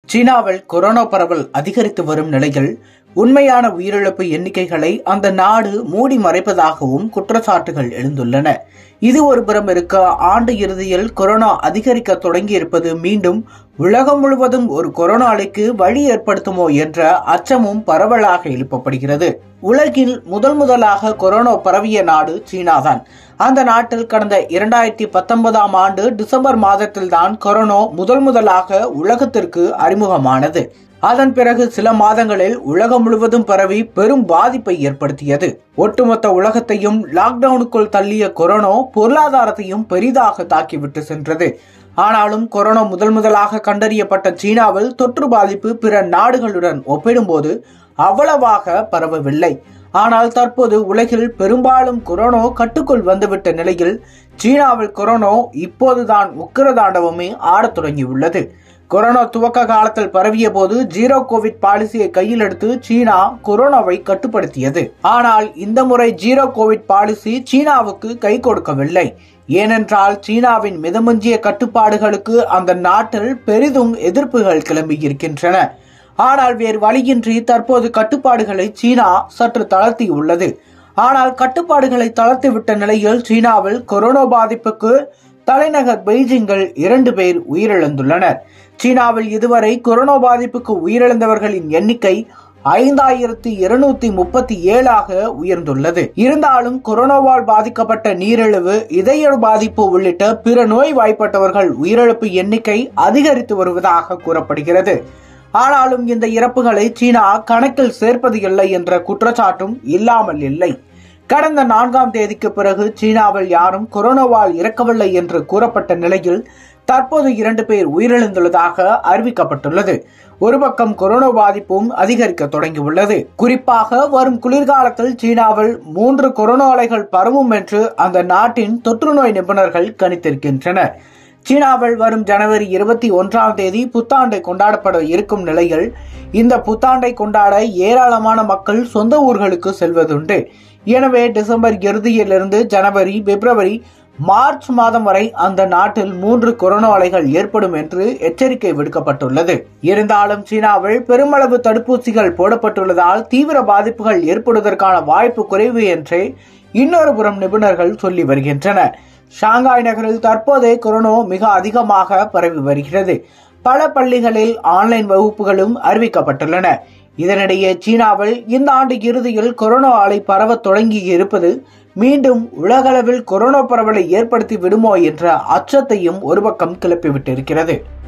சீனாவில் கொரோனா பரவல் அதிகரித்து வரும் நிலையில் உண்மையான உயிரிழப்பு எண்ணிக்கைகளை அந்த நாடு மூடி மறைப்பதாகவும் குற்றச்சாட்டுகள் எழுந்துள்ளன இது ஒரு புறம் இருக்க ஆண்டு இறுதியில் கொரோனா அதிகரிக்க தொடங்கியிருப்பது மீண்டும் உலகம் முழுவதும் ஒரு கொரோனா அலைக்கு வழி ஏற்படுத்துமோ என்ற அச்சமும் பரவலாக எழுப்பப்படுகிறது உலகில் முதல் முதலாக கொரோனா பரவிய நாடு சீனாதான் அந்த நாட்டில் கடந்த இரண்டாயிரத்தி பத்தொன்பதாம் ஆண்டு டிசம்பர் மாதத்தில்தான் கொரோனா முதல் முதலாக உலகத்திற்கு அறிமுகமானது அதன் பிறகு சில மாதங்களில் உலகம் முழுவதும் பரவி பெரும் பாதிப்பை ஏற்படுத்தியது ஒட்டுமொத்த உலகத்தையும் லாக்டவுனுக்குள் தள்ளிய கொரோனா பொருளாதாரத்தையும் பெரிதாக தாக்கிவிட்டு சென்றது ஆனாலும் கொரோனா முதல் முதலாக கண்டறியப்பட்ட சீனாவில் தொற்று பாதிப்பு பிற நாடுகளுடன் ஒப்பிடும்போது அவ்வளவாக பரவவில்லை ஆனால் தற்போது உலகில் பெரும்பாலும் கொரோனா கட்டுக்குள் வந்துவிட்ட நிலையில் சீனாவில் கொரோனா இப்போதுதான் உக்கிரதாண்டவமே ஆடத் தொடங்கியுள்ளது கொரோனா துவக்க காலத்தில் பரவிய போது ஜீரோ கோவிட் பாலிசியை கையில் எடுத்து சீனா கொரோனாவை கட்டுப்படுத்தியது ஆனால் இந்த முறை ஜீரோ கோவிட் பாலிசி சீனாவுக்கு கை கொடுக்கவில்லை ஏனென்றால் சீனாவின் மிதமஞ்சிய கட்டுப்பாடுகளுக்கு அந்த நாட்டில் பெரிதும் எதிர்ப்புகள் கிளம்பியிருக்கின்றன ஆனால் வேறு வழியின்றி தற்போது கட்டுப்பாடுகளை சீனா சற்று தளர்த்தியுள்ளது ஆனால் கட்டுப்பாடுகளை தளர்த்திவிட்ட நிலையில் சீனாவில் கொரோனா பாதிப்புக்கு தலைநகர் பெய்ஜிங்கில் இரண்டு பேர் உயிரிழந்துள்ளனர் சீனாவில் இதுவரை கொரோனா பாதிப்புக்கு உயிரிழந்தவர்களின் எண்ணிக்கை ஐந்தாயிரத்தி இருநூத்தி முப்பத்தி ஏழாக உயர்ந்துள்ளது இருந்தாலும் கொரோனாவால் பாதிக்கப்பட்ட நீரிழிவு இதய பாதிப்பு உள்ளிட்ட பிற நோய் வாய்ப்பட்டவர்கள் உயிரிழப்பு எண்ணிக்கை அதிகரித்து வருவதாக கூறப்படுகிறது ஆனாலும் இந்த இறப்புகளை சீனா கணக்கில் சேர்ப்பது இல்லை என்ற குற்றச்சாட்டும் இல்லாமல் இல்லை கடந்த நான்காம் தேதிக்கு பிறகு சீனாவில் யாரும் கொரோனாவால் இறக்கவில்லை என்று கூறப்பட்ட நிலையில் தற்போது இரண்டு பேர் உயிரிழந்துள்ளதாக அறிவிக்கப்பட்டுள்ளது ஒரு பக்கம் கொரோனா பாதிப்பும் அதிகரிக்க தொடங்கியுள்ளது குறிப்பாக வரும் குளிர்காலத்தில் சீனாவில் மூன்று கொரோனா அலைகள் பரவும் என்று அந்த நாட்டின் தொற்றுநோய் நிபுணர்கள் கணித்திருக்கின்றனர் சீனாவில் வரும் ஜனவரி இருபத்தி ஒன்றாம் தேதி புத்தாண்டை கொண்டாடப்பட இருக்கும் நிலையில் இந்த புத்தாண்டை கொண்டாட ஏராளமான மக்கள் சொந்த ஊர்களுக்கு செல்வதுண்டு எனவே டிசம்பர் இறுதியிலிருந்து ஜனவரி பிப்ரவரி மார்ச் மாதம் வரை அந்த நாட்டில் மூன்று கொரோனா அலைகள் ஏற்படும் என்று எச்சரிக்கை விடுக்கப்பட்டுள்ளது இருந்தாலும் சீனாவில் பெருமளவு தடுப்பூசிகள் போடப்பட்டுள்ளதால் தீவிர பாதிப்புகள் ஏற்படுவதற்கான வாய்ப்பு குறைவு என்றே இன்னொரு புறம் நிபுணர்கள் சொல்லி வருகின்றனர் ஷாங்காய் நகரில் தற்போதே கொரோனா மிக அதிகமாக பரவி வருகிறது பல பள்ளிகளில் ஆன்லைன் வகுப்புகளும் அறிவிக்கப்பட்டுள்ளன இதனிடையே சீனாவில் இந்த ஆண்டு இறுதியில் கொரோனா அலை பரவ தொடங்கி இருப்பது மீண்டும் உலகளவில் கொரோனா பரவலை ஏற்படுத்தி விடுமோ என்ற அச்சத்தையும் ஒரு பக்கம் கிளப்பிவிட்டிருக்கிறது